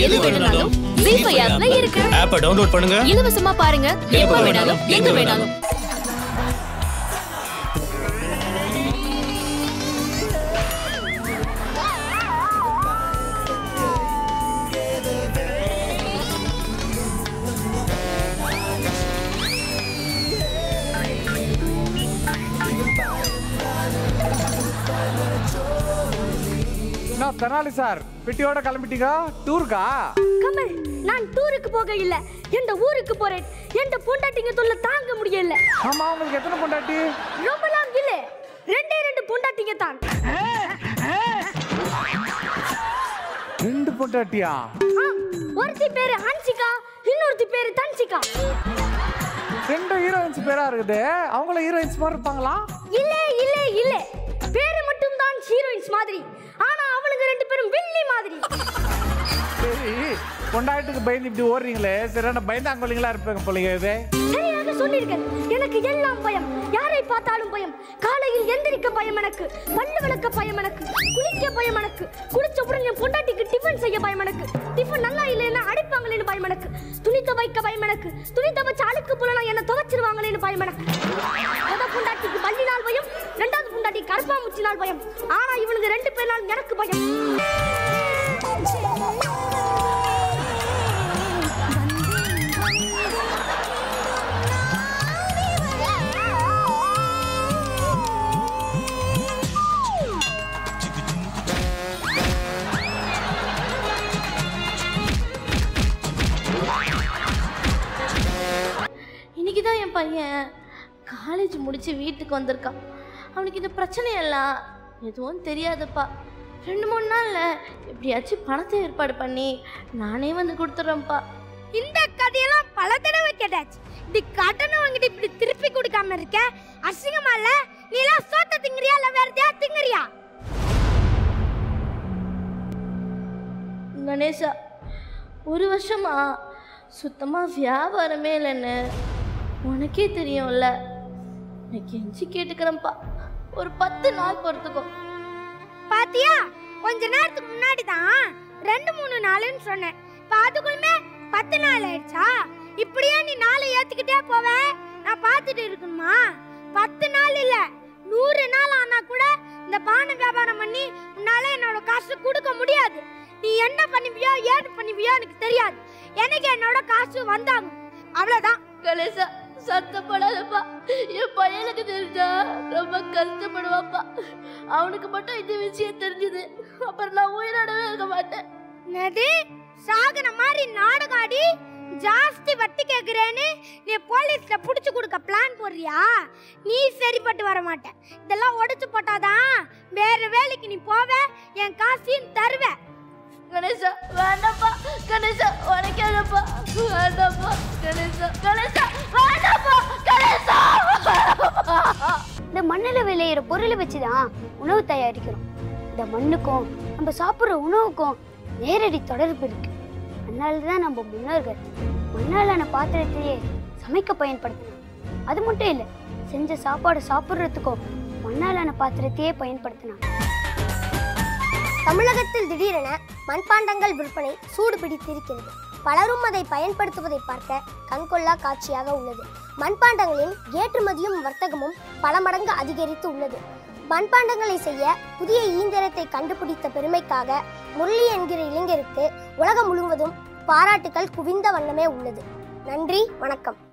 எது வேணும்னாலும் ஜீஃபை ஆப்ல இருக்கு ஆப்பை டவுன்லோட் பண்ணுங்க இலவசமா பாருங்க எப்ப வேணாலும் எங்க வேணாலும் நான் தெனாலி சார் பெட்டியோட கிளம்பிட்டீங்க டூருக்கா கமல் நான் டூருக்கு போக இல்ல எந்த ஊருக்கு போறேன் எந்த பொண்டாட்டிங்க தொல்லை தாங்க முடியல ஆமா உங்களுக்கு எத்தனை பொண்டாட்டி ரொம்ப லாங் இல்ல ரெண்டே ரெண்டு பொண்டாட்டிங்க தான் ரெண்டு பொண்டாட்டியா ஆ, ஒருத்தி பேரு ஹன்சிகா இன்னொருத்தி பேரு தன்சிகா ரெண்டு ஹீரோயின்ஸ் பேரா இருக்குது அவங்கள ஹீரோயின்ஸ் மாதிரி இருப்பாங்களா இல்ல இல்ல இல்ல பேரு மட்டும் தான் ஹீரோயின்ஸ் மாதிரி ஆனா அவனுங்க ரெண்டு பேரும் வில்லி மாதிரி சரி பொண்டாட்டுக்கு பயந்து இப்படி ஓடுறீங்களே சரியான பயந்தாங்கொல்லிங்களா இருப்பாங்க போலீங்க இது சரியாக சொன்னீர்கள் எனக்கு எல்லாம் பயம் யாரை பார்த்தாலும் பயம் காலையில் எந்திரிக்க பயம் எனக்கு பல்லு விளக்க பயம் எனக்கு குளிக்க பயம் எனக்கு குளிச்ச உடனே என் பொண்டாட்டிக்கு டிஃபன் செய்ய பயம் எனக்கு டிஃபன் நல்லா இல்லைன்னா அடிப்பாங்களேன்னு பயம் எனக்கு துணி துவைக்க பயம் எனக்கு துணி துவைச்ச அழுக்கு போனா என்ன துவைச்சிருவாங்களேன்னு பயம் எனக்கு முத பொண்டாட்டிக்கு பள்ளினால் பயம் ரெண்டாவது பொண்டாட்டி கருப்பாம்பூச்சினால் பயம் ஆனா இவனுங்க ரெண்டு பேர்னால் எனக்கு பயம் இன்னைக்கு தான் என் பையன் காலேஜ் முடிச்சு வீட்டுக்கு வந்திருக்கான் அவனுக்கு இந்த பிரச்சனையெல்லாம் எதுவும் தெரியாதுப்பா ரெண்டு மூணு நாளில் எப்படியாச்சும் பணத்தை ஏற்பாடு பண்ணி நானே வந்து கொடுத்துட்றேன்ப்பா இந்த கதையெல்லாம் பல தடவை கேட்டாச்சு இப்படி கடனை வாங்கிட்டு இப்படி திருப்பி கொடுக்காம இருக்க அசிங்கமா இல்ல நீ எல்லாம் சோத்த திங்கறியா இல்ல வேற எதையா திங்கறியா கணேஷா ஒரு வருஷமா சுத்தமாக வியாபாரமே இல்லைன்னு உனக்கே தெரியும்ல நான் கெஞ்சி கேட்டுக்கிறேன்ப்பா ஒரு பத்து நாள் பொறுத்துக்கோ பாத்தியா கொஞ்ச நேரத்துக்கு முன்னாடி தான் ரெண்டு மூணு நாளுன்னு சொன்னேன் இப்ப அதுக்குள்ளுமே பத்து நாள் ஆயிடுச்சா இப்படியே நீ நாளை ஏத்துக்கிட்டே போவ நான் பார்த்துட்டு இருக்கணுமா பத்து நாள் இல்ல நூறு நாள் ஆனா கூட இந்த பானை வியாபாரம் பண்ணி உன்னால என்னோட காசு கொடுக்க முடியாது நீ என்ன பண்ணுவியோ ஏது பண்ணுவியோ எனக்கு தெரியாது எனக்கு என்னோட காசு வந்தாகும் அவ்வளவுதான் கணேசா சத்தப்படாதப்பா என் பையனுக்கு தெரிஞ்சா ரொம்ப கஷ்டப்படுவாப்பா அவனுக்கு மட்டும் இந்த விஷயம் தெரிஞ்சது அப்புறம் நான் உயிரோடவே இருக்க மாட்டேன் என்னது சாகுன மாதிரி நாடகாடி ஜாஸ்தி வட்டி கேக்குறேன்னு நீ போலீஸ்ல புடிச்சு கொடுக்க பிளான் போடுறியா நீ சரிப்பட்டு வர மாட்ட இதெல்லாம் உடைச்சு போட்டாதான் வேற வேலைக்கு நீ போவ என் காசையும் தருவ கணேசா வேண்டாப்பா கணேசா உனக்காதப்பா வேண்டாப்பா கணேசா கணேசா வேண்டாப்பா கணேசா இந்த மண்ணில் விளையிற பொருளை வச்சு தான் உணவு தயாரிக்கிறோம் இந்த மண்ணுக்கும் நம்ம சாப்பிட்ற உணவுக்கும் நேரடி தொடர்பு இருக்கு அதனால தான் நம்ம முன்னோர்கள் மண்ணாலான பாத்திரத்தையே சமைக்க பயன்படுத்தினாங்க அது மட்டும் இல்லை செஞ்ச சாப்பாடு சாப்பிட்றதுக்கும் மண்ணாலான பாத்திரத்தையே பயன்படுத்தினாங்க தமிழகத்தில் திடீரென மண்பாண்டங்கள் விற்பனை சூடு பிடித்திருக்கிறது பலரும் அதை பயன்படுத்துவதை பார்க்க கண்கொள்ளா காட்சியாக உள்ளது மண்பாண்டங்களின் ஏற்றுமதியும் வர்த்தகமும் பல மடங்கு அதிகரித்து உள்ளது மண்பாண்டங்களை செய்ய புதிய இயந்திரத்தை கண்டுபிடித்த பெருமைக்காக முரளி என்கிற இளைஞருக்கு உலகம் முழுவதும் பாராட்டுகள் குவிந்த வண்ணமே உள்ளது நன்றி வணக்கம்